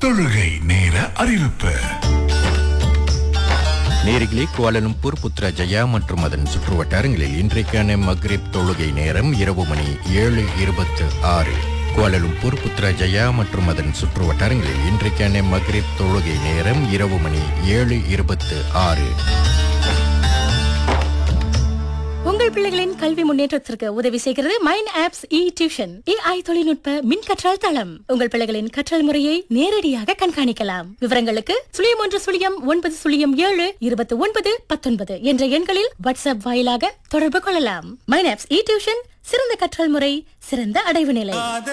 தொழுகை நேர அறிவிப்பு நேரிகளே குவாலலும்பூர் புத்ரா ஜயா மற்றும் அதன் சுற்று வட்டாரங்களில் இன்றைக்கான மக்ரிப் தொழுகை நேரம் இரவு மணி ஏழு இருபத்து ஆறு குவாலலும்பூர் புத்ரா ஜயா மற்றும் அதன் சுற்று வட்டாரங்களில் இன்றைக்கான மக்ரிப் தொழுகை நேரம் இரவு மணி ஏழு இருபத்து ஆறு உங்கள் பிள்ளைகளின் கல்வி முன்னேற்றத்திற்கு உதவி செய்கிறது mind apps e tuition AI தொழில்நுட்ப மின் கற்றல் தளம் உங்கள் பிள்ளைகளின் கற்றல் முறையை நேரடியாக கண்காணிக்கலாம் விவரங்களுக்கு சுழியம் ஒன்று சுழியம் ஒன்பது சுழியம் ஏழு இருபத்தி ஒன்பது பத்தொன்பது என்ற எண்களில் வாட்ஸ்அப் வாயிலாக தொடர்பு கொள்ளலாம் மைண்ட் ஆப்ஸ் இ டியூஷன் சிறந்த கற்றல் முறை சிறந்த அடைவு நிலை